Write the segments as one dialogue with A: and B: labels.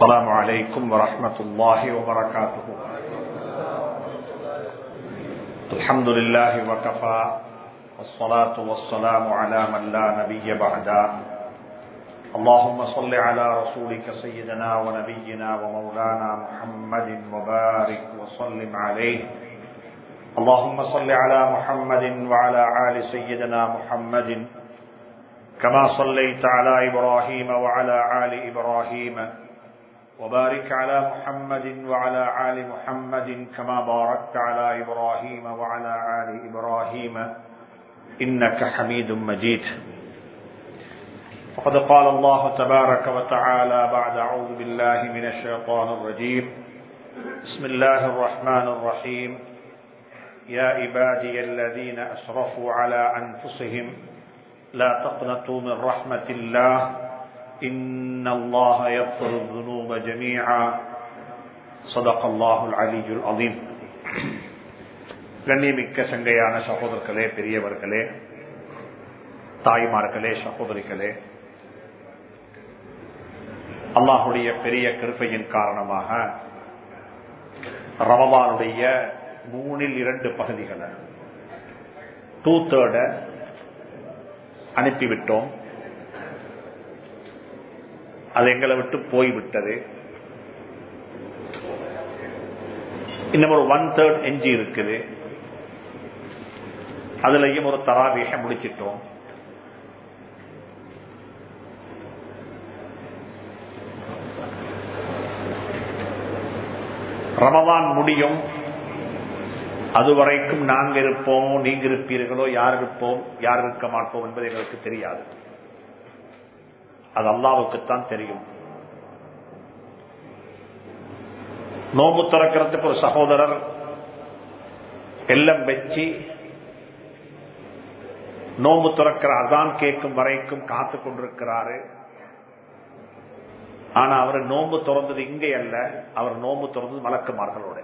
A: السلام عليكم ورحمة الله وبركاته الحمد لله وكفى والصلاة والسلام على من لا نبي بعده اللهم صل على رسولك سيدنا ونبينا ومولانا محمد وبارك وسلم عليه اللهم صل على محمد وعلى آل سيدنا محمد كما صليت على إبراهيم وعلى آل إبراهيم وبارك على محمد وعلى آل محمد كما باركت على إبراهيم وعلى آل إبراهيم إنك حميد مجيد وقد قال الله تبارك وتعالى بعد أعوذ بالله من الشيطان الرجيم بسم الله الرحمن الرحيم يا عبادي الذين أسرفوا على أنفسهم لا تقنطوا من رحمة الله إن الله يغفر الذنوب جميعا صدق الله العلي العظيم கண்ணியமிக்க சங்கையான சகோதரர்களே பெரியவர்களே தாய்மார்களே சகோதரிகளே அல்லாஹுடைய பெரிய கிருப்பையின் காரணமாக ரமபானுடைய மூணில் இரண்டு பகுதிகளை டூ தேர்ட அனுப்பிவிட்டோம் அது எங்களை விட்டு போய்விட்டது இன்னும் ஒரு ஒன் தேர்ட் எஞ்சி இருக்குது அதுலயும் ஒரு தராவிக முடிச்சிட்டோம் ரமதான் முடியும் அதுவரைக்கும் நாங்க இருப்போமோ நீங்க இருப்பீர்களோ யார் இருப்போம் யார் இருக்க மாட்டோம் என்பது எங்களுக்கு தெரியாது அது அல்லாவுக்குத்தான் தெரியும் நோம்பு திறக்கிறதுக்கு ஒரு சகோதரர் எல்லாம் வச்சு நோம்பு துறக்கிற அதான் கேட்கும் வரைக்கும் காத்து கொண்டிருக்கிறாரு ஆனா அவர் நோம்பு திறந்தது இங்கே அல்ல அவர் நோம்பு திறந்தது மலக்குமார்களோட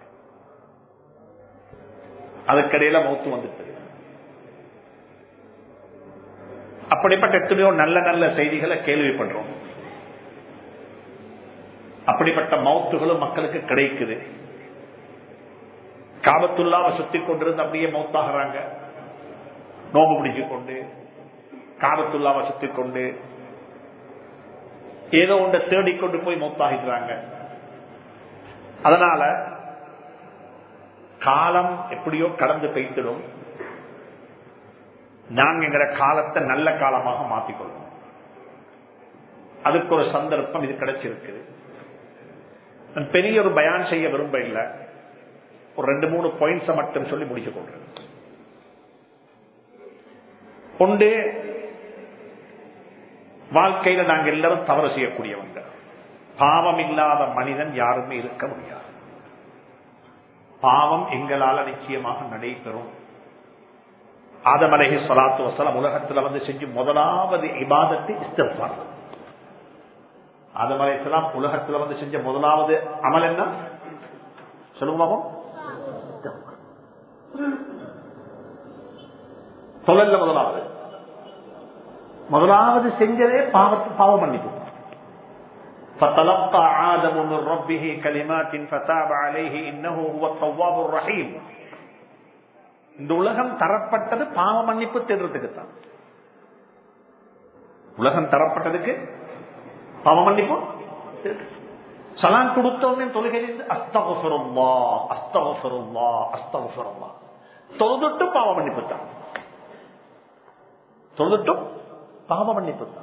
A: அதுக்கடையில மௌத்து வந்துட்டு அப்படிப்பட்ட எத்தனையோ நல்ல நல்ல செய்திகளை கேள்விப்படுறோம் அப்படிப்பட்ட மௌத்துகளும் மக்களுக்கு கிடைக்குது காபத்துள்ளாவை சுத்தி கொண்டிருந்து அப்படியே மௌத்தாகிறாங்க நோம்பு பிடிச்சு கொண்டு காபத்துள்ளாவை சுத்தி கொண்டு ஏதோ ஒன்றை தேடிக்கொண்டு போய் மௌத்தாகிறாங்க அதனால காலம் எப்படியோ கடந்து பெய்த்திடும் நாங்க எங்கிற காலத்தை நல்ல காலமாக மாற்றிக்கொள்வோம் அதுக்கு ஒரு சந்தர்ப்பம் இது கிடைச்சிருக்குது நான் பெரிய ஒரு பயான் செய்ய விரும்ப இல்லை ஒரு ரெண்டு மூணு பாயிண்ட்ஸை மட்டும் சொல்லி முடிச்சு கொள்றேன் ஒன்று வாழ்க்கையில நாங்க எல்லாரும் தவறு செய்யக்கூடியவங்க பாவம் இல்லாத மனிதன் யாருமே இருக்க முடியாது பாவம் எங்களால நிச்சயமாக நடைபெறும் ஆதமலகி சொலாத்து வசலம் உலகத்துல வந்து செஞ்சு முதலாவது இபாதத்தை இஸ்திஃபார் ஆதம் அலைசலாம் உலகத்துல வந்து செஞ்ச முதலாவது அமல் என்ன சொல்லுங்க பாபம் தொழில முதலாவது முதலாவது செஞ்சதே பாவத்து பாவம் மன்னிப்பு فتلقى آدم من ربه كلمات فتاب عليه إنه هو التواب الرحيم இந்த உலகம் தரப்பட்டது பாவ மன்னிப்பு தேடுறதுக்கு தான் உலகம் தரப்பட்டதுக்கு பாவ மன்னிப்பு சலான் கொடுத்தோடனே தொழுகையிலிருந்து அஸ்தவசருல்லா அஸ்தவசருல்லா அஸ்தவசருல்லா தொழுதுட்டு பாவ மன்னிப்பு தான் தொழுதுட்டும் பாவ மன்னிப்பு தான்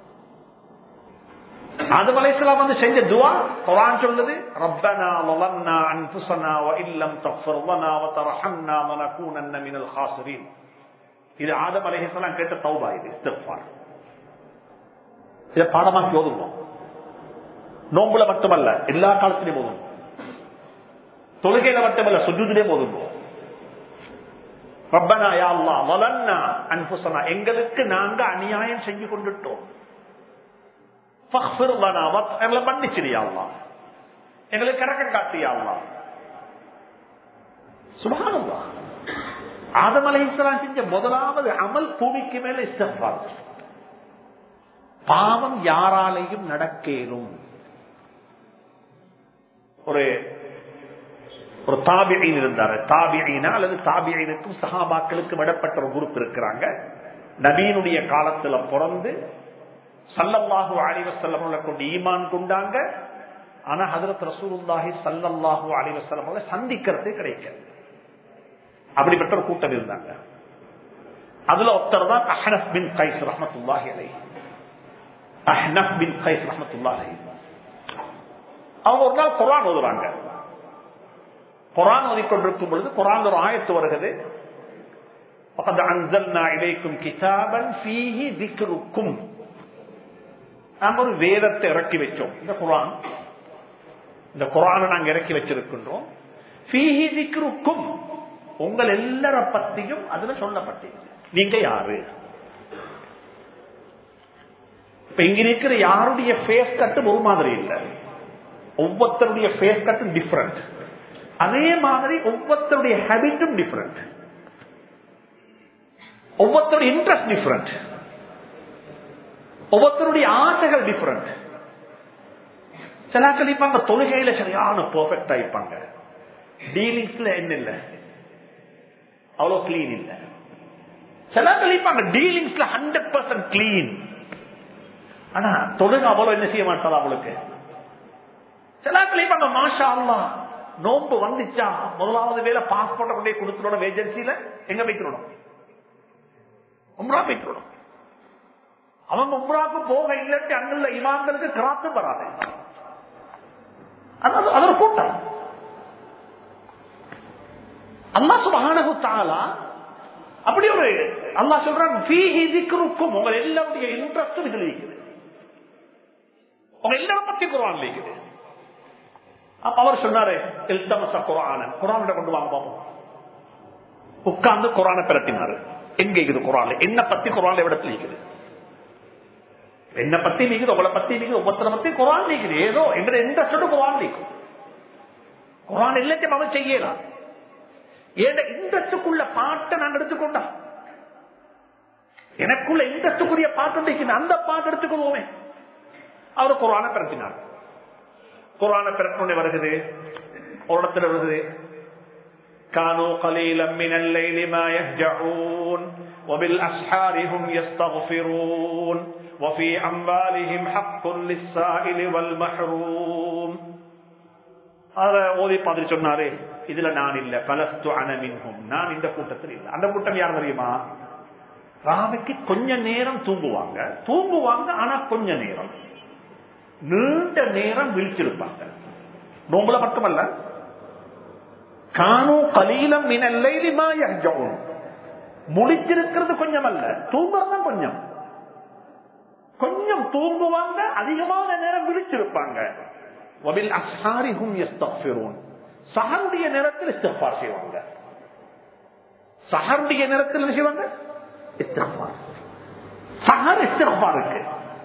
A: ஆதம் அலைஹிஸ்ஸலாம் வந்து செஞ்ச துவா குர்ஆன் சொல்லுது ரப்பனா லலன்னா அன்ஃபுஸனா வ இல்லம் தக்ஃபிர் லனா வ தர்ஹம்னா லனகூனன்ன மினல் ஹாசிரீன் இது ஆதம் அலைஹிஸ்ஸலாம் கேட்ட தௌபா இது இஸ்திக்ஃபார் இதை பாடமாக்கி ஓதுவோம் நோம்புல மட்டுமல்ல எல்லா காலத்திலையும் ஓதுவோம் தொழுகையில மட்டுமல்ல சுஜூதிலே ஓதுவோம் ரப்பனா யா அல்லாஹ் லலன்னா அன்ஃபுஸனா எங்களுக்கு நாங்க அநியாயம் செஞ்சு கொண்டுட்டோம் எங்களை மன்னிச்சிரியாங்களா எங்களுக்கு கரக்கம் காட்டியாங்களா சுபானந்தா ஆதம் அலை இஸ்லாம் செஞ்ச முதலாவது அமல் பூமிக்கு மேல இஸ்தஃபார் பாவம் யாராலையும் நடக்கேறும் ஒரு ஒரு தாபியின் இருந்தாரு தாபியினா அல்லது தாபியினுக்கும் சஹாபாக்களுக்கும் விடப்பட்ட ஒரு குரூப் இருக்கிறாங்க நபீனுடைய காலத்துல பிறந்து சல்லல்லாஹு அலிவசல்லம் கொண்டு ஈமான் கொண்டாங்க ஆனா ஹதரத் ரசூலுல்லாஹி சல்லல்லாஹு அலிவசல்லம் சந்திக்கிறதே கிடைக்காது அப்படிப்பட்ட ஒரு கூட்டம் இருந்தாங்க அதுல ஒருத்தர் தான் அஹ்னப் பின் கைஸ் ரஹமத்துல்லாஹி அலை அஹ்னப் பின் கைஸ் ரஹமத்துல்லாஹி அவங்க ஒரு நாள் குரான் ஓதுறாங்க குரான் ஓதிக்கொண்டிருக்கும் பொழுது குரான் ஒரு ஆயத்து வருகிறது فقد أنزلنا إليكم كتابا فيه ذكركم நாங்க ஒரு வேதத்தை இறக்கி வச்சோம் இந்த குரான் இந்த குரானை நாங்க இறக்கி வச்சிருக்கின்றோம் ஃபீஹி ذكركم உங்கள் எல்லார பத்தியும் அதுல சொல்லப்பட்டது நீங்க யாரு இப்ப இங்க இருக்கிற யாருடைய ஃபேஸ் கட்டும் ஒரு மாதிரி இல்லை ஒவ்வொருத்தருடைய ஃபேஸ் கட்டும் டிஃபரெண்ட் அதே மாதிரி ஒவ்வொருத்தருடைய ஹேபிட்டும் டிஃபரெண்ட் ஒவ்வொருத்தருடைய இன்ட்ரெஸ்ட் டிஃபரெண்ட் ஒவ்வொருத்தருடைய ஆசைகள் டிஃபரெண்ட் சிலாக்கள் இருப்பாங்க தொழுகையில சரியான பெர்ஃபெக்டா இருப்பாங்க டீலிங்ஸ்ல என்ன இல்ல அவ்வளவு கிளீன் இல்ல சிலாக்கள் இருப்பாங்க டீலிங்ஸ்ல ஹண்ட்ரட் பர்சன்ட் கிளீன் ஆனா தொழுகை அவ்வளவு என்ன செய்ய மாட்டாளா அவளுக்கு சிலாக்கள் இருப்பாங்க மாஷா அல்லா நோன்பு வந்துச்சா முதலாவது வேலை பாஸ்போர்ட்டை கொண்டே கொடுத்துடணும் ஏஜென்சியில எங்க வைக்கணும் உம்ரா வைக்கணும் அவங்க உம்ராக்கு போக இல்லாட்டி அங்குள்ள இமாம்களுக்கு கிராத்து வராது அது ஒரு கூட்டம் அல்லா சுபஹானஹு தஆலா அப்படி ஒரு அல்லாஹ் சொல்றான் ஃபீஹி ذிக்ருக்கும் உங்க எல்லாருடைய இன்ட்ரஸ்டும் இதுல இருக்குது உங்க எல்லாரும் பத்தி குர்ஆன் இருக்குது அப்ப அவர் சொன்னாரு இல்தமச குர்ஆன குர்ஆனை கொண்டு வாங்க பாப்போம் உட்கார்ந்து குர்ஆனை பிரட்டினாரு எங்க இருக்குது குர்ஆன்ல என்ன பத்தி குர்ஆன்ல இடத்துல இருக்குது என்ன பத்தி நீக்குது உங்களை பத்தி நீக்குது ஒவ்வொருத்தரை பத்தி குரான் நீக்குது ஏதோ எங்க இன்ட்ரெஸ்ட் குரான் நீக்கும் குரான் எல்லாத்தையும் அவன் செய்யலாம் ஏன் இன்ட்ரெஸ்டுக்குள்ள பாட்டை நான் எடுத்துக்கொண்டா எனக்குள்ள இன்ட்ரெஸ்டுக்குரிய பாட்டு நீக்கணும் அந்த பாட்டு எடுத்துக்கொள்வோமே அவர் குரான பிறப்பினார் குரான பிறப்புனே வருகிறது ஒரு இடத்துல வருகிறது كانوا قليلا من الليل ما يهجعون وبالأسحار هم يستغفرون وفي أموالهم حق للسائل والمحروم அத ஓதி பார்த்துட்டு சொன்னாரு இதுல நான் இல்ல பலஸ்து அனமின்ஹும் நான் இந்த கூட்டத்தில் இல்ல அந்த கூட்டம் யார் தெரியுமா ராமைக்கு கொஞ்ச நேரம் தூங்குவாங்க தூங்குவாங்க ஆனா கொஞ்ச நேரம் நீண்ட நேரம் விழிச்சிருப்பாங்க நோம்புல மட்டுமல்ல கானு கலீலம் மினல்லைலிமா யஹ்ஜூன் முடிச்சிருக்கிறது கொஞ்சம் அல்ல தூங்குறது கொஞ்சம் கொஞ்சம் தூங்குவாங்க அதிகமான நேரம் விழிச்சிருப்பாங்க சஹருடைய நேரத்தில் இஸ்திஃபார் செய்வாங்க சஹருடைய நேரத்தில் என்ன செய்வாங்க இஸ்திஃபார் சஹர் இஸ்திஃபாருக்கு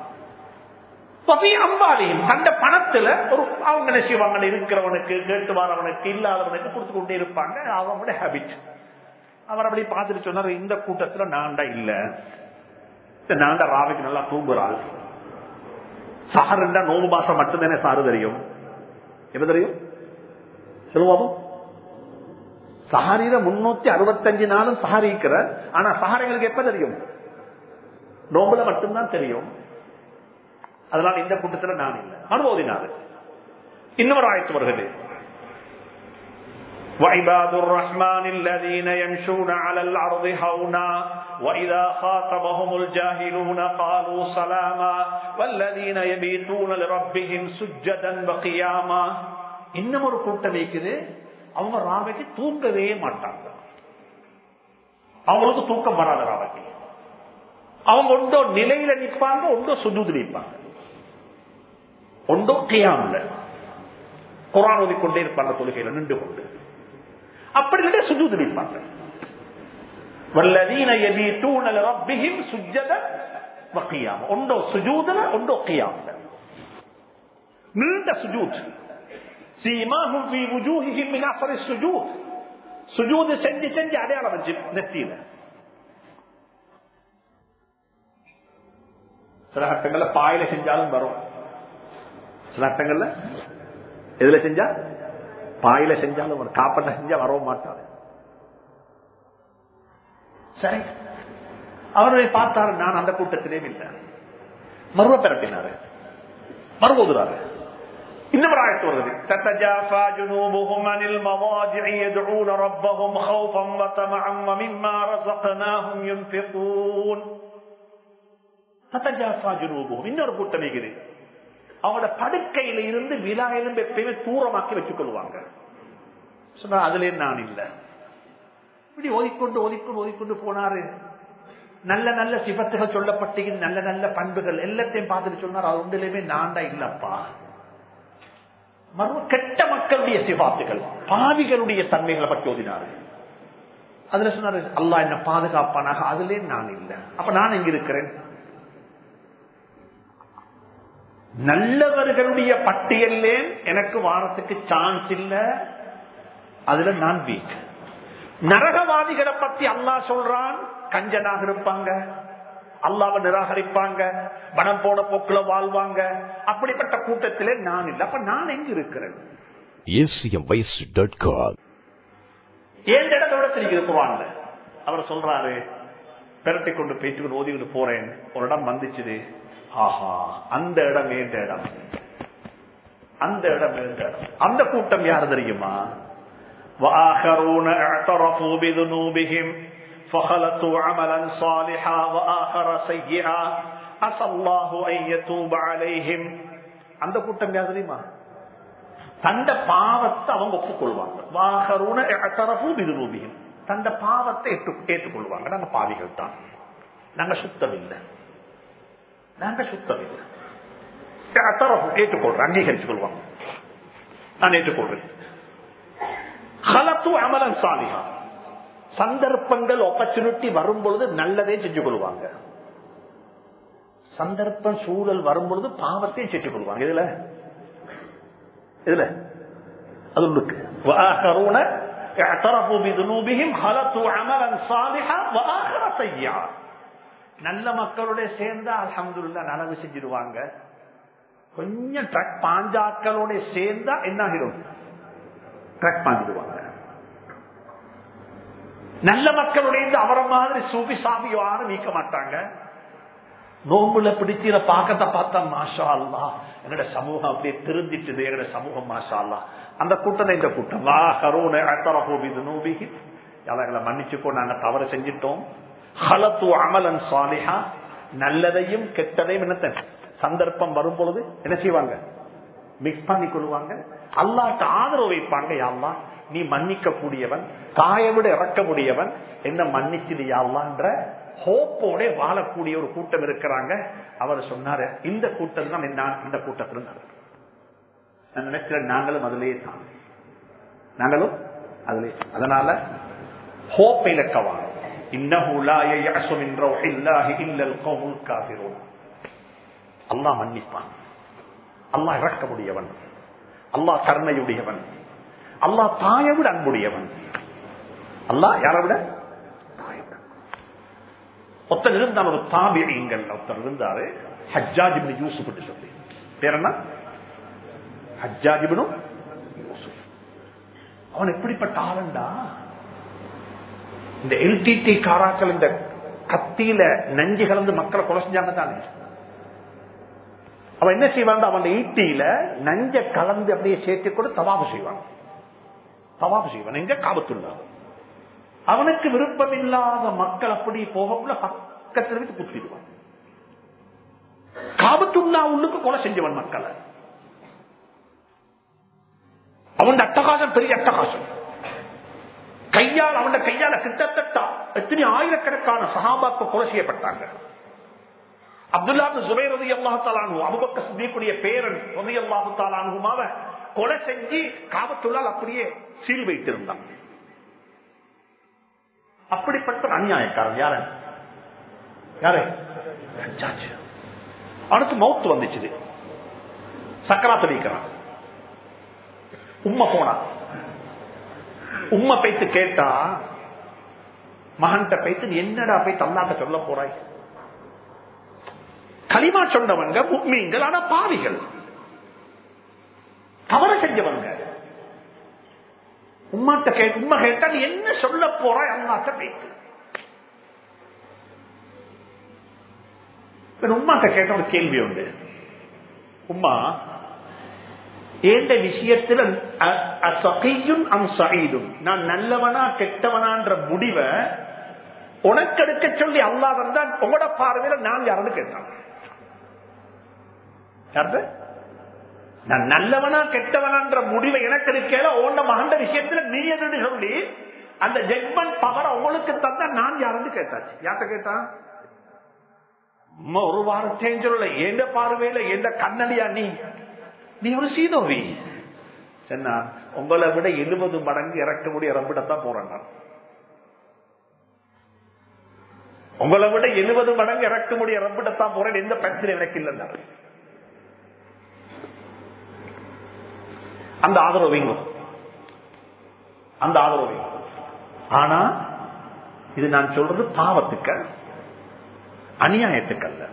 A: அம்பாலியும் தந்த பணத்துல ஒரு அவங்க என்ன செய்வாங்க இருக்கிறவனுக்கு கேட்டு வரவனுக்கு இல்லாதவனுக்கு கொடுத்து கொண்டே இருப்பாங்க அவங்களோட ஹேபிட் அவர் அப்படி பார்த்துட்டு சொன்னார் இந்த கூட்டத்துல நான்டா இல்ல நான்டா ராவைக்கு நல்லா தூங்குறாள் சாருண்டா நோம்பு மாசம் மட்டும்தானே சாரு தெரியும் எப்ப தெரியும் சொல்லுவோம் சஹாரியில முன்னூத்தி அறுபத்தஞ்சு நாளும் சஹாரிக்கிற ஆனா சஹாரிகளுக்கு எப்ப தெரியும் நோம்புல மட்டும்தான் தெரியும் அதனால இந்த கூட்டத்துல நான் இல்லை அனுபவத்தினாரு இன்னொரு ஆயத்து வருகிறது وعباد الرحمن الذين يمشون على الأرض هونا وإذا خاطبهم الجاهلون قالوا سلاما والذين يبيتون لربهم سجدا وقياما இன்னும் ஒரு கூட்டம் இருக்குது அவங்க ராவைக்கு தூங்கவே மாட்டாங்க அவங்களுக்கு தூக்கம் வராது ராவைக்கு அவங்க ஒன்றோ நிலையில நிற்பாங்க ஒன்றோ சுஜூது நிற்பாங்க ஒன்றோ கியாமல குரான் ஓதிக்கொண்டே இருப்பாங்க தொழுகையில நின்று கொண்டு அப்படி இல்லையா சுஜூது நிற்பாங்க வல்லதீன யபீதூன லரப்பிஹிம் சுஜ்ஜதன் வகியாம ஒன்றோ சுஜூதுல ஒன்றோ கியாமல நீண்ட சுஜூத் சீமாஹும் ஃபீ வுஜூஹிஹிம் மின் அஸரி சுஜூத் சுஜூது செஞ்சு செஞ்சு அடையாளம் வச்சு நெத்தியில சில கட்டங்கள்ல பாயில செஞ்சாலும் வரும் சில கட்டங்கள்ல எதுல செஞ்சா பாயில செஞ்சாலும் வரும் காப்பட்ட செஞ்சா வரவும் மாட்டாரு சரி அவரை பார்த்தாரு நான் அந்த கூட்டத்திலே இல்லை மருவ பிறப்பினாரு மறுபோதுறாரு இன்னும் ஒரு ஆயத்து வருது تتجافى جنوبهم عن المضاجع يدعون ربهم خوفا وطمعا ومما رزقناهم ينفقون تتجافى جنوبهم இன்னொரு கூட்டம் இருக்குது அவங்களோட படுக்கையில இருந்து விழா எலும்பு எப்பயுமே தூரமாக்கி வச்சுக் கொள்வாங்க சொன்னா அதுல நான் இல்ல இப்படி ஓதிக்கொண்டு ஓதிக்கொண்டு ஓதிக்கொண்டு போனாரு நல்ல நல்ல சிபத்துகள் சொல்லப்பட்டீங்க நல்ல நல்ல பண்புகள் எல்லாத்தையும் பார்த்துட்டு சொன்னார் அது ஒன்றிலுமே நான்டா இல்லப்பா மர்ம கெட்ட மக்களுடைய சிபாத்துகள் பாவிகளுடைய தன்மைகளை பற்றி ஓதினாரு அதுல சொன்னாரு அல்லாஹ் என்ன பாதுகாப்பானாக அதுல நான் இல்லை அப்ப நான் எங்க இருக்கிறேன் நல்லவர்களுடைய பட்டியல்லே எனக்கு வாரத்துக்கு சான்ஸ் இல்ல அதுல நான் வீக் நரகவாதிகளை பத்தி அல்லாஹ் சொல்றான் கஞ்சனாக இருப்பாங்க அல்லாவை நிராகரிப்பாங்க பணம் போன போக்குல வாழ்வாங்க அப்படிப்பட்ட கூட்டத்திலே நான் இல்லை அப்ப நான் எங்க இருக்கிறேன்
B: acmvoice.com
A: ஏன் இடத்தோட தெரிவிக்குவாங்க அவர் சொல்றாரு பெரட்டி கொண்டு பேச்சுக்கொண்டு ஓதிக்கிட்டு போறேன் ஒரு இடம் வந்துச்சுது ஆஹா அந்த இடம் ஏந்த இடம் அந்த இடம் ஏந்த இடம் அந்த கூட்டம் யார் தெரியுமா وآخرون اعترفوا بذنوبهم فخلطوا عملا صالحا وآخر سيئا عسى الله أن يتوب عليهم அந்த கூட்டம் யார் தெரியுமா தந்த பாவத்தை அவங்க ஒப்புக்கொள்வாங்க வாகருன எத்தரபு விதுரூபியும் தந்த பாவத்தை ஏற்று- ஏற்றுக்கொள்வாங்க நாங்க பாவிகள் தான் நாங்க சுத்தம் இல்லை நாங்க சுத்தம் இல்லை எத்தரபு ஏற்றுக்கொள்றேன் அங்கீகரித்துக் கொள்வாங்க நான் ஏற்றுக்கொள்றேன் ஹலத்து அமலன் சாலிஹா சந்தர்ப்பங்கள் ஆப்பர்ச்சுனிட்டி வரும்பொழுது நல்லதே செஞ்சு கொள்வாங்க சந்தர்ப்பம் சூழல் வரும்பொழுது பாவத்தையும் செஞ்சு கொள்வாங்க இதுல இதுல அது உள்ளுக்கு وآخرون اعترفوا بذنوبهم خلطوا عملا صالحا وآخر سيئا நல்ல மக்களுடைய சேர்ந்தா அல்ஹம்துலில்லாஹ் நலவு செஞ்சிருவாங்க கொஞ்சம் ட்ரக் பாஞ்சாக்களோட சேர்ந்தா என்ன ஆகிடும் ட்ரக் பாஞ்சிடுவாங்க நல்ல மக்களுடைய இருந்து அவரை மாதிரி சூபி சாபி யாரும் நீக்க மாட்டாங்க நோம்புல பிடிச்சிற பாக்கத்தை பார்த்தா மாஷா அல்லா எங்கட சமூகம் அப்படியே திருந்திட்டுது எங்கட சமூகம் மாஷா அல்லா அந்த கூட்டம் இந்த கூட்டம் வா கருணை அத்தரஹோபிது நூபிகி அவர்களை மன்னிச்சுக்கோ நாங்க தவறு செஞ்சிட்டோம் ஹலத்து அமலன் சாலிஹா நல்லதையும் கெட்டதையும் என்னத்த சந்தர்ப்பம் வரும் பொழுது என்ன செய்வாங்க மிக்ஸ் பண்ணி கொள்வாங்க அல்லாட்ட ஆதரவு வைப்பாங்க யாழ்லா நீ மன்னிக்க கூடியவன் தாயை விட இறக்க முடியவன் என்ன மன்னிச்சிடு யாழ்லான்ற ஹோப்போட வாழக்கூடிய ஒரு கூட்டம் இருக்கிறாங்க அவர் சொன்னாரு இந்த கூட்டம் தான் நான் இந்த கூட்டத்தில் நடக்கும் நான் நினைக்கிறேன் நாங்களும் அதிலே தான் நாங்களும் அதிலே அதனால ஹோப் இலக்கவான அல்லாஹ் மன்னிப்பான் அல்லாஹ் இறக்க முடியவன் அல்லாஹ் கருணையுடையவன் அல்லாஹ் தாயை விட அன்புடையவன் அல்லாஹ் யாரை விட தாயை விட. ஒருத்தர் இருந்தார் ஒரு தாபியங்கள் ஒருத்தர் இருந்தாரு ஹஜ்ஜாஜிபின் யூசுப் என்று சொல்லி பேர் என்ன ஹஜ்ஜாஜிபினும் யூசுப் அவன் எப்படிப்பட்ட ஆளுண்டா இந்த எல்டிடி காராக்கள் இந்த கத்தியில நஞ்சு கலந்து மக்களை கொலை செஞ்சாங்க தானே அவன் என்ன செய்வான் அவன் ஈட்டியில நஞ்ச கலந்து அப்படியே சேர்த்து கூட தவாபு செய்வான் தவாபு செய்வான் எங்க காபத்துள்ளா அவனுக்கு விருப்பம் இல்லாத மக்கள் அப்படி போகக்குள்ள பக்கத்தில் வச்சு குத்திடுவான் காபத்துள்ளா உள்ளுக்கு கொலை செஞ்சவன் மக்களை அவன் அட்டகாசம் பெரிய அட்டகாசம் கையால் அவன் கையால கிட்டத்தட்ட எத்தனை ஆயிரக்கணக்கான சகாபாக்க கொலை செய்யப்பட்டாங்க அப்துல்லா சுபைர் ரதி அல்லாஹாலு அபுபக்க சித்திக்குடைய பேரன் ரதி அல்லாஹாலுமாவ கொலை செஞ்சு காவத்துள்ளால் அப்படியே சீல் வைத்திருந்தான் அப்படிப்பட்ட ஒரு அநியாயக்காரன் யார யாரு ஹஜ்ஜாஜ். அவனுக்கு மவுத்து வந்துச்சு சக்கராத்து வைக்கிறான் உம்மை போனா உம்மை பைத்து கேட்டா மகன்கிட்ட பைத்து நீ என்னடா போய் தல்லாட்ட சொல்ல போறாய் களிமா சொன்னவங்க முக்மீன்கள் ஆனா பாவிகள் தவறு செஞ்ச செஞ்சவங்க உம்மாட்ட கே உண்மை கேட்டா நீ என்ன சொல்ல போறாய் அல்லாட்ட பேசு உம்மாட்ட கேட்ட ஒரு கேள்வி உண்டு உம்மா ஏந்த விஷயத்துல அசகையும் அம் சகைதும் நான் நல்லவனா கெட்டவனான்ற முடிவை உனக்கு எடுக்க சொல்லி அல்லா வந்தா உங்களோட பார்வையில நான் யாருன்னு கேட்டான் யாரு நான் நல்லவனா கெட்டவனான்ற முடிவை எனக்கு எடுக்கல உன்ன மகண்ட விஷயத்துல நீ எதுன்னு சொல்லி அந்த ஜட்மெண்ட் பவர் உங்களுக்கு தந்தா நான் யாருன்னு கேட்டாச்சு யார்கிட்ட கேட்டான் ஒரு வாரத்தையும் சொல்லல எந்த பார்வையில எந்த கண்ணடியா நீ நீ ஒரு சீனோவி சொன்னா உங்களை விட எழுபது மடங்கு இறக்க முடிய ரம்பிடத்தான் போறேன் நான் உங்களை விட எழுபது மடங்கு இறக்க முடிய ரம்பிடத்தான் போறேன் எந்த பிரச்சனை எனக்கு இல்லைன்னா அந்த ஆதரவு வைங்க அந்த ஆதரவு வைங்க ஆனா இது நான் சொல்றது பாவத்துக்கு அநியாயத்துக்கு அல்ல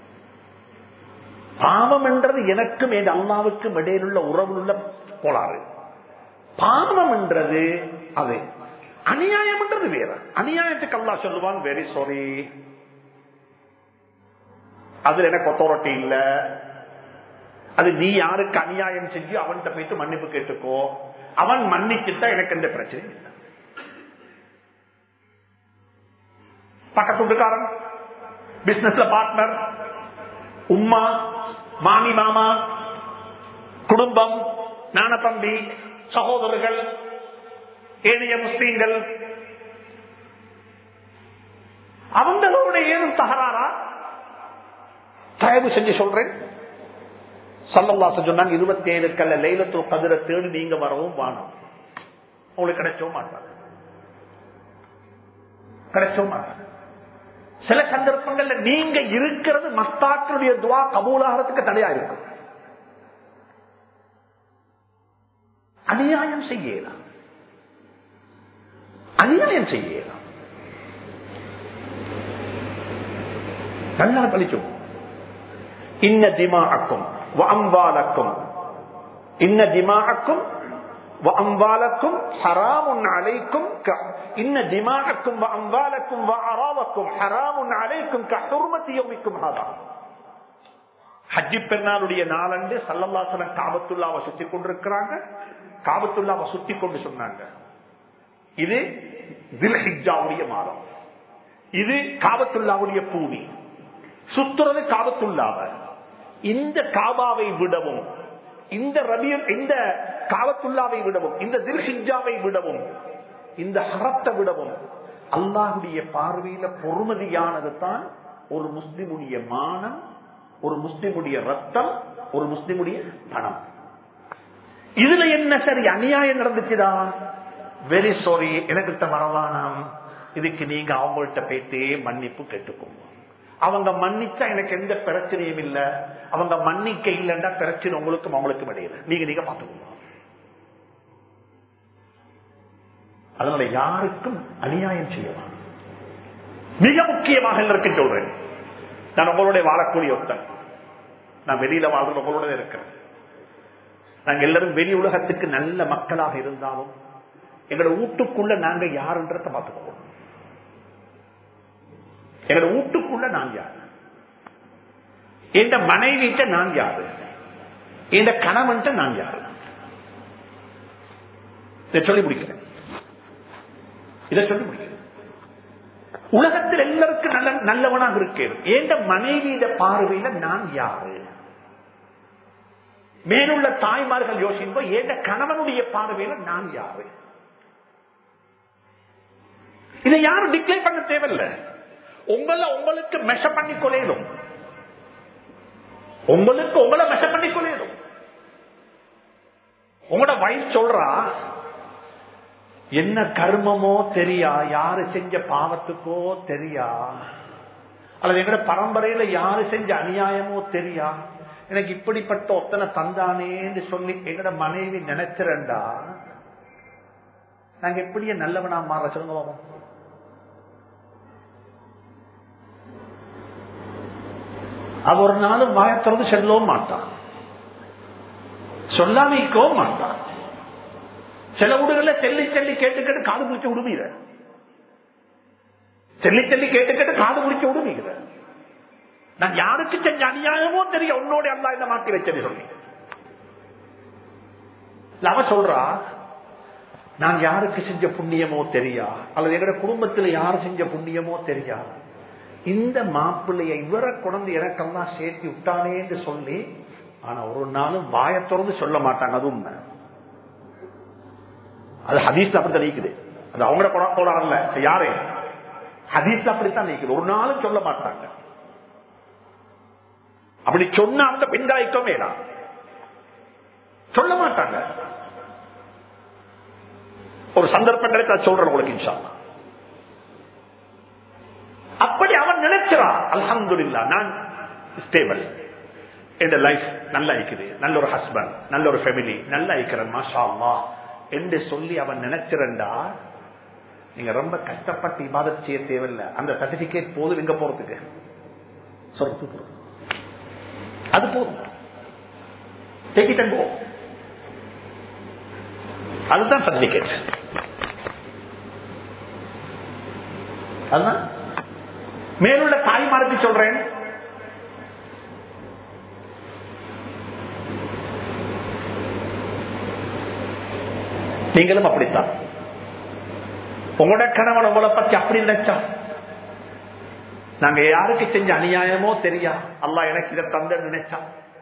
A: பாவம் என்றது எனக்கும் என் அல்லாவுக்கும் இடையிலுள்ள உறவில் உள்ள கோளாறு பாவம் என்றது அது அநியாயம் என்றது வேற அநியாயத்துக்கு அல்லா சொல்லுவான் வெரி சாரி அதுல எனக்கு ஒத்தாரிட்டி இல்ல அது நீ யாருக்கு அநியாயம் செஞ்சு அவன்கிட்ட போயிட்டு மன்னிப்பு கேட்டுக்கோ அவன் மன்னிச்சுட்டா எனக்கு எந்த பிரச்சனை இல்லை பக்கத்து வீட்டுக்காரன் பிசினஸ்ல பார்ட்னர் உம்மா மாமி மாமா குடும்பம் நான தம்பி சகோதரர்கள் ஏனைய முஸ்லீம்கள் அவங்களோட ஏதும் தகராறா தயவு செஞ்சு சொல்றேன் சல்லல்லாச சொன்னாங்க இருபத்தி ஏழு கல்ல லைலத்து கதிர தேடி நீங்க வரவும் வாணும் உங்களுக்கு கிடைச்சவும் மாட்டாங்க கிடைச்சவும் மாட்டாங்க சில சந்தர்ப்பங்கள்ல நீங்க இருக்கிறது மஸ்தாக்களுடைய துவா கபூலாகிறதுக்கு தடையா இருக்கும் அநியாயம் செய்யலாம் அநியாயம் செய்யலாம் நல்லா பழிச்சோம் இன்ன திமாக்கும் அம்பாலக்கும் இன்ன திமாக்கும் وأموالكم حرام عليكم ك... إن دماءكم وأموالكم وأعراضكم حرام عليكم كحرمة يومكم هذا ஹஜ்ஜி பெருநாளுடைய நாளன்று சல்லல்லாசனம் காபத்துல்லாவை சுத்தி கொண்டிருக்கிறாங்க காபத்துல்லாவை சுத்தி கொண்டு சொன்னாங்க இது தில்ஹிஜாவுடைய மாதம் இது காபத்துல்லாவுடைய பூமி சுத்துறது காபத்துல்லாவ இந்த காபாவை விடவும் இந்த ரபியம் இந்த காலத்துல்லாவை விடவும் இந்த தில்ஹிஜாவை விடவும் இந்த ஹரத்தை விடவும் அல்லாஹுடைய பார்வையில பொறுமதியானது தான் ஒரு முஸ்லிமுடைய மானம் ஒரு முஸ்லிமுடைய ரத்தம் ஒரு முஸ்லிமுடைய பணம் இதுல என்ன சரி அநியாயம் நடந்துச்சுதா வெரி சாரி எனக்கிட்ட வரவானாம் இதுக்கு நீங்க அவங்கள்ட்ட போயிட்டு மன்னிப்பு கேட்டுக்கோங்க அவங்க மன்னிச்சா எனக்கு எந்த பிரச்சனையும் இல்ல அவங்க மன்னிக்க இல்லைன்னா பிரச்சனை உங்களுக்கும் அவங்களுக்கும் இடையில நீங்க நீங்க பாத்துக்கோங்க அதனால யாருக்கும் அநியாயம் செய்யலாம் மிக முக்கியமாக இருக்கு சொல்றேன் நான் உங்களுடைய வாழக்கூடிய ஒருத்தன் நான் வெளியில வாழ்ற உங்களோட இருக்கிறேன் நாங்க எல்லாரும் வெளி உலகத்துக்கு நல்ல மக்களாக இருந்தாலும் எங்களோட வீட்டுக்குள்ள நாங்க யாருன்றத பார்த்துக்கோம் எங்களோட வீட்டுக்குள்ள நான் யாரு எந்த மனைவிட்ட நான் யாரு எந்த கணவன்ட்ட நான் யாரு இதை சொல்லி முடிக்கிறேன் இதை சொல்லி முடிக்கிறேன் உலகத்தில் எல்லாருக்கும் நல்ல நல்லவனாக இருக்கேன் எந்த மனைவியிட பார்வையில நான் யாரு மேலுள்ள தாய்மார்கள் யோசிப்போம் எந்த கணவனுடைய பார்வையில நான் யாரு இதை யாரும் டிக்ளேர் பண்ண தேவையில்லை உங்களை உங்களுக்கு மெஷ பண்ணி கொள்ளையிடும் உங்களுக்கு உங்களை மெஷ பண்ணி கொள்ளையிடும் உங்களோட வயசு சொல்றா என்ன கர்மமோ தெரியா யாரு செஞ்ச பாவத்துக்கோ தெரியா அல்லது எங்கட பரம்பரையில யாரு செஞ்ச அநியாயமோ தெரியா எனக்கு இப்படிப்பட்ட ஒத்தனை தந்தானேன்னு சொல்லி எங்கட மனைவி நினைச்சிரண்டா நாங்க எப்படியே நல்லவனா மாற சொல்லுங்க பாப்போம் அவ ஒரு நாளும் வாயத்திறந்து செல்லவும் மாட்டான் சொல்லாமைக்கவும் மாட்டான் சில வீடுகள்ல செல்லி செல்லி கேட்டு கேட்டு காது பிடிச்ச விடுவீங்க செல்லி செல்லி கேட்டு கேட்டு காது பிடிச்ச விடுவீங்க நான் யாருக்கு செஞ்ச அநியாயமோ தெரியும் உன்னோட அல்லா இந்த மாட்டி வச்சது சொல்லி அவ சொல்றா நான் யாருக்கு செஞ்ச புண்ணியமோ தெரியா அல்லது எங்க குடும்பத்துல யாரு செஞ்ச புண்ணியமோ தெரியா இந்த மாப்பிள்ளைய இவரை குழந்தை எனக்கெல்லாம் சேர்த்து விட்டானேன்னு சொல்லி ஆனா ஒரு நாளும் வாய திறந்து சொல்ல மாட்டாங்க அது உண்மை அது ஹதீஸ்ல அப்படித்தான் நீக்குது அது அவங்கள கோடாறல யாரு ஹதீஸ்ல அப்படித்தான் நீக்குது ஒரு நாளும் சொல்ல மாட்டாங்க அப்படி சொன்ன அவங்க பெண்காய்க்கும் வேணாம் சொல்ல மாட்டாங்க ஒரு சந்தர்ப்பம் கிடைத்தா சொல்றேன் உங்களுக்கு இன்ஷா அப்படி அவன் நினைக்கிறான் அல்ஹம்துல்லா நான் ஸ்டேபிள் என் லைஃப் நல்லா இருக்குது நல்ல ஒரு ஹஸ்பண்ட் நல்ல ஒரு ஃபேமிலி நல்லா இருக்கிறேன் மாஷா அல்லா என்று சொல்லி அவன் நினைச்சிருந்தா நீங்க ரொம்ப கஷ்டப்பட்டு இபாதத் செய்ய தேவையில்லை அந்த சர்டிபிகேட் போதும் எங்க போறதுக்கு சொல்றது போதும் அது போதும் டேக்கிட்டன் போ அதுதான் சர்டிபிகேட் அதுதான் மேலுள்ள தாய்மாருக்கு சொல்றேன் நீங்களும் அப்படித்தான் உங்களோட கணவன் உங்களை பத்தி அப்படி நினைச்சா நாங்க யாருக்கு செஞ்ச அநியாயமோ தெரியா அல்லா எனக்கு இதை தந்த நினைச்சா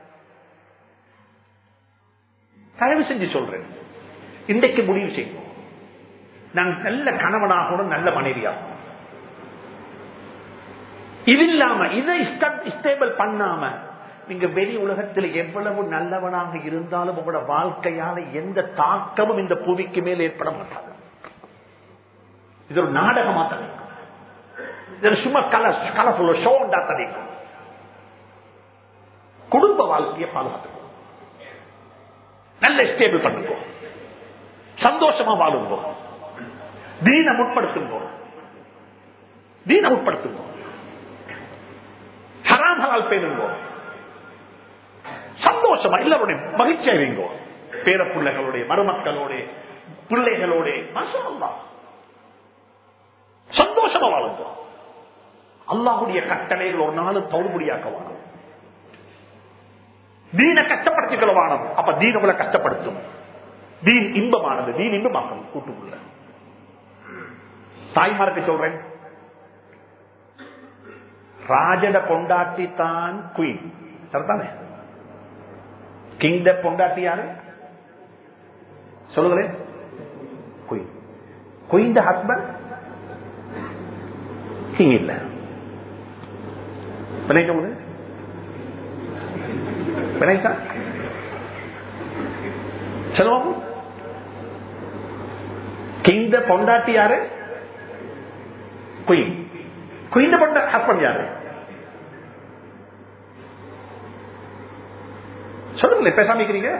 A: தயவு செஞ்சு சொல்றேன் இன்றைக்கு முடிவு செய்யும் நான் நல்ல கணவனாகணும் நல்ல மனைவியாகணும் இது இல்லாம இதை ஸ்டேபிள் பண்ணாம நீங்க வெளி உலகத்தில் எவ்வளவு நல்லவனாக இருந்தாலும் உங்களோட வாழ்க்கையால எந்த தாக்கமும் இந்த புவிக்கு மேல் ஏற்பட மாட்டாது இது ஒரு நாடகமா தனிக்கும் இது சும்மா கல கலப்புள்ள ஷோண்டா தனிக்கும் குடும்ப வாழ்க்கையை பாதுகாத்துக்கும் நல்ல ஸ்டேபிள் பண்ணுங்க சந்தோஷமா வாழுங்க தீன முற்படுத்துங்க தீன முற்படுத்துங்க ஹராம் ஹலால் பேருங்க சந்தோஷமா எல்லாருடைய மகிழ்ச்சி அறிவிங்கோ பேர பிள்ளைகளுடைய மருமக்களோட பிள்ளைகளோட சந்தோஷமா வாழுங்க அல்லாஹுடைய கட்டளைகள் ஒரு நாள் தௌடுபடியாக்க வாழும் தீன கஷ்டப்படுத்திக்கல வாழும் அப்ப தீன உங்களை கஷ்டப்படுத்தும் தீன் இன்பமானது தீன் இன்பமாக்கணும் கூட்டுக்குள்ள தாய்மாருக்கு சொல்றேன் ராஜட பொண்டாட்டி தான் குயின் சரிதானே கிங் த பொண்டாட்டி யாரு சொல்லுங்களேன் queen queen the husband king இல்ல விளைக்க முடியும் விளைக்கா சொல்லுவோம் கிங் த பொண்டாட்டி யாரு குயின் குயின் பொண்ட ஹஸ்பண்ட் யாரு சொல்லுங்களேன் பேசாம இருக்கிறீங்க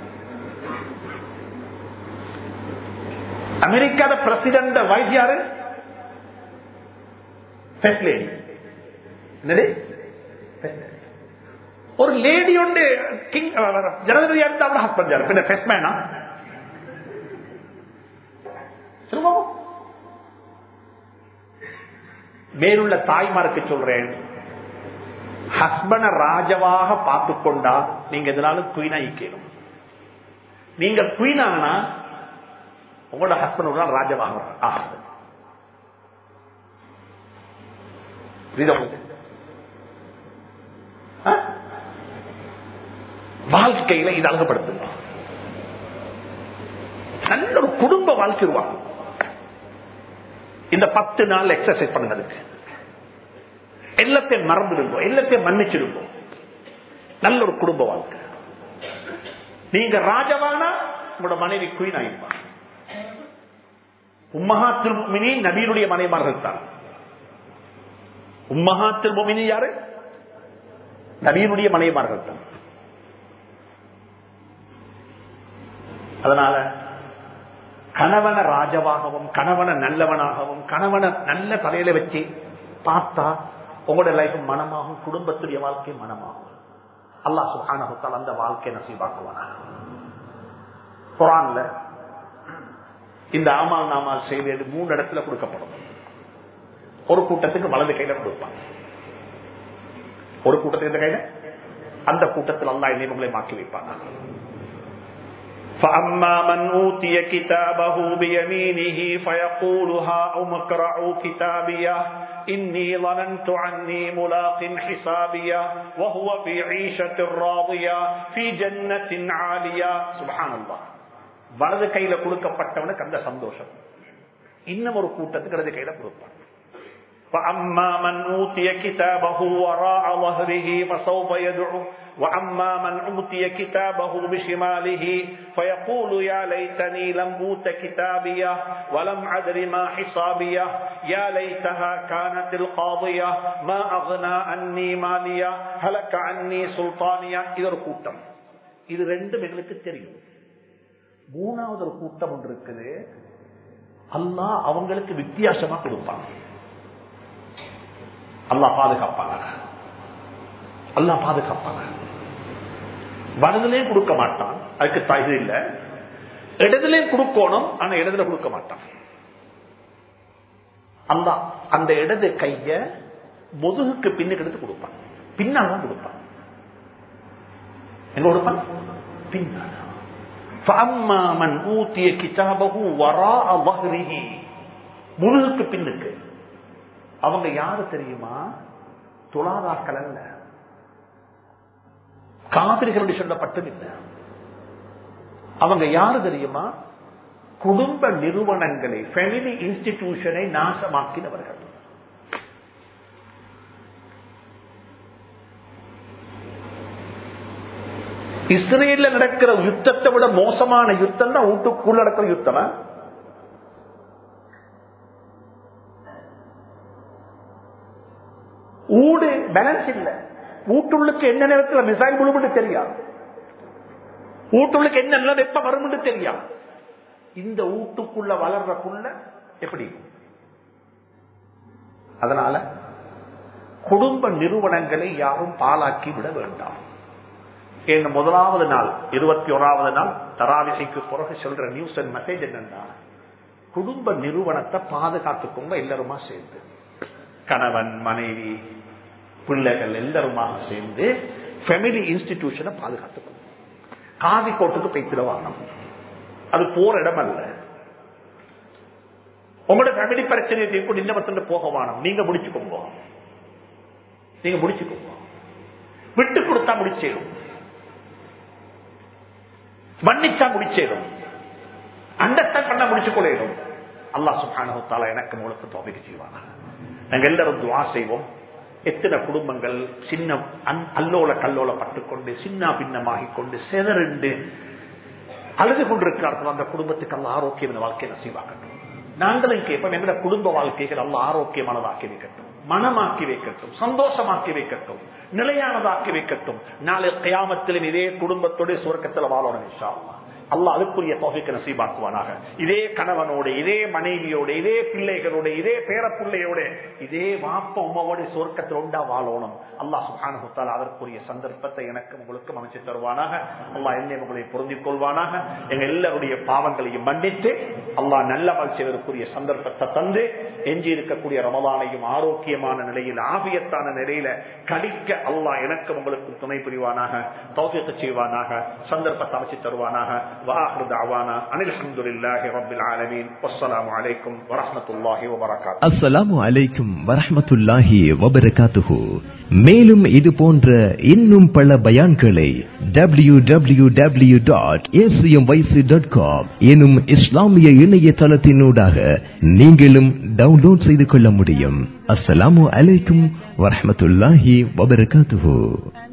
A: அமெரிக்காத பிரசிடண்ட் வைஸ் யாரு ஃபர்ஸ்ட் லேடி என்னது ஒரு லேடி உண்டு கிங் ஜனாதிபதியா இருந்தா அவட ஹஸ்பண்ட் யாரு பின்ன ஃபர்ஸ்ட் மேனா சொல்லுவோம் மேலுள்ள தாய்மாருக்கு சொல்றேன் ஹஸ்பண்ட ராஜவாக பார்த்து கொண்டா நீங்க எதனாலும் குயினா ஈக்கணும் நீங்க குயினானா உங்களோட ஹஸ்பண்ட் ராஜவாக ஆகுது வாழ்க்கையில இது அழகுபடுத்துங்க நல்ல ஒரு குடும்ப வாழ்க்கை உருவாக்கும் இந்த பத்து நாள் எக்ஸசைஸ் பண்ணுறதுக்கு எல்லாத்தையும் மறந்துடுங்க எல்லாத்தையும் மன்னிச்சிடுங்க நல்ல ஒரு குடும்ப வாழ்க்கை நீங்க ராஜவானா உங்களோட மனைவி குயின் ஆயிருப்பா உம்மஹா திருமினி நபீனுடைய மனைமார்கள் தான் உம்மஹா திருமினி யாரு நபீனுடைய மனைமார்கள் தான் அதனால கணவனை ராஜவாகவும் கணவனை நல்லவனாகவும் கணவனை நல்ல தலையில வச்சு பார்த்தா உங்களோட லைஃப் மனமாகும் குடும்பத்துடைய வாழ்க்கை மனமாகும் அல்லா சுகானகுத்தால் அந்த வாழ்க்கை நசீபாக்குவானா குரான்ல இந்த ஆமால் நாமால் செய்வது மூணு இடத்துல கொடுக்கப்படும் ஒரு கூட்டத்துக்கு வலது கையில கொடுப்பாங்க ஒரு கூட்டத்துக்கு இந்த கையில அந்த கூட்டத்தில் அல்லா இணைப்புகளை மாற்றி வைப்பாங்க فأما من أوتي كتابه بيمينه فيقول هاؤم اقرءوا كتابيه إني ظننت عني ملاق حسابيه وهو في عيشة راضية في جنة عالية سبحان الله வலது கையில கொடுக்கப்பட்டவனுக்கு அந்த சந்தோஷம் இன்னும் ஒரு கூட்டத்துக்கு இடது கையில கொடுப்பான் فأما من أوتي كتابه وراء ظهره فسوف يدعو وأما من أوتي كتابه بشماله فيقول يا ليتني لم أوت كتابيه ولم أدر ما حسابيه يا ليتها كانت القاضية ما أغنى عني مالية هلك عني سلطانية இது ஒரு கூட்டம் இது ரெண்டும் எங்களுக்கு தெரியும் மூணாவது ஒரு கூட்டம் ஒன்று இருக்குது அல்லாஹ் அவங்களுக்கு வித்தியாசமா கொடுப்பாங்க அல்லாஹ் பாதுகாப்பாங்க அல்லாஹ் பாதுகாப்பாங்க வலதுலயும் கொடுக்க மாட்டான் அதுக்கு தகுதி இல்லை இடதுலயும் கொடுக்கணும் ஆனா இடதுல கொடுக்க மாட்டான் அல்லா அந்த இடது கைய முதுகுக்கு பின்னுக்கு எடுத்து கொடுப்பான் பின்னால் தான் கொடுப்பான் எங்க கொடுப்பான் பின்னால் ஃபஅம்மாமன் ஊத்திய கிதாபஹு வராஅ ظهره முதுகுக்கு பின்னுக்கு அவங்க யாரு தெரியுமா துளாதாக்கள் அல்ல காவிரிகளுடைய சொல்லப்பட்டது இல்லை அவங்க யாரு தெரியுமா குடும்ப நிறுவனங்களை ஃபேமிலி இன்ஸ்டிடியூஷனை நாசமாக்கினவர்கள் இஸ்ரேல்ல நடக்கிற யுத்தத்தை விட மோசமான யுத்தம் தான் வீட்டுக்குள்ள நடக்கிற யுத்தம் ஊடு பேலன்ஸ் இல்ல வீட்டுள்ளுக்கு என்ன நேரத்தில் மிசைல் விழுமுன்னு தெரியாது வீட்டுள்ளுக்கு என்ன நிலம் எப்ப வரும்னு தெரியாது இந்த வீட்டுக்குள்ள வளர்ற புள்ள எப்படி அதனால குடும்ப நிறுவனங்களை யாரும் பாலாக்கி விட வேண்டாம் என் முதலாவது நாள் இருபத்தி ஓராவது நாள் தராவிசைக்கு பிறகு சொல்ற நியூஸ் அண்ட் மெசேஜ் என்னன்னா குடும்ப நிறுவனத்தை பாதுகாத்துக்கோங்க எல்லாருமா சேர்ந்து கணவன் மனைவி பிள்ளைகள் எல்லாருமாக சேர்ந்து ஃபேமிலி இன்ஸ்டிடியூஷனை பாதுகாத்துக்கணும் காதி கோட்டுக்கு பைத்திட அது போற இடம் அல்ல உங்களோட ஃபேமிலி பிரச்சனையை தீர்ப்பு நிலமத்துல போக வானம் நீங்க முடிச்சுக்கோங்க நீங்க முடிச்சுக்கோங்க விட்டு கொடுத்தா முடிச்சேரும் மன்னிச்சா முடிச்சேரும் அண்டர்ஸ்டாண்ட் பண்ண முடிச்சு கொள்ளையிடும் அல்லாஹ் சுபானு எனக்கு உங்களுக்கு தோமைக்கு செய்வாங்க நாங்க எல்லாரும் துவா செய்வோம் எத்தனை குடும்பங்கள் சின்ன அல்லோல கல்லோல பட்டுக்கொண்டு சின்ன பின்னமாகிக் கொண்டு செதறிண்டு அழுது கொண்டிருக்கிறார்கள் அந்த குடும்பத்துக்கு அல்ல ஆரோக்கியம் இந்த வாழ்க்கையை நசீவாக்கட்டும் நாங்களும் கேட்போம் எங்களோட குடும்ப வாழ்க்கைகள் அல்ல ஆரோக்கியமானதாக்கி வைக்கட்டும் மனமாக்கி வைக்கட்டும் சந்தோஷமாக்கி வைக்கட்டும் நிலையானதாக்கி வைக்கட்டும் நாளை கயாமத்திலும் இதே குடும்பத்தோட சுரக்கத்தில் வாழணும் இன்ஷா அல்லாஹ் அல்லாஹ் அதுக்குரிய தொகைக்கு நசீபாக்குவானாக இதே கணவனோட இதே மனைவியோட இதே பிள்ளைகளோட இதே பேரப்பிள்ளையோட இதே வாப்ப உமாவோட சொர்க்கத்தில் உண்டா வாழணும் அல்லாஹ் சுகானுத்தால் அதற்குரிய சந்தர்ப்பத்தை எனக்கு உங்களுக்கு அமைச்சு தருவானாக அல்லாஹ் என்னை உங்களை பொருந்திக் கொள்வானாக எங்க எல்லாருடைய பாவங்களையும் மன்னித்து அல்லாஹ் நல்லமல் செய்வதற்குரிய சந்தர்ப்பத்தை தந்து எஞ்சி இருக்கக்கூடிய ரமதானையும் ஆரோக்கியமான நிலையில் ஆபியத்தான நிலையில கடிக்க அல்லாஹ் எனக்கு உங்களுக்கு துணை புரிவானாக தௌசியத்தை செய்வானாக சந்தர்ப்பத்தை அமைச்சு தருவானாக وآخر دعوانا أن الحمد لله رب العالمين والسلام عليكم ورحمة الله وبركاته
B: அஸ்ஸலாமு அலைக்கும் வரஹ்மத்துல்லாஹி வபரகாத்துஹு மேலும் இது போன்ற இன்னும் பல பயான்களை W W W dot dot com எனும் இஸ்லாமிய இணையதளத்தினூடாக நீங்களும் டவுன்லோட் செய்து கொள்ள முடியும் அஸ்ஸலாமு அலைக்கும் வரஹ்மத்துல்லாஹி வபரகாத்துஹு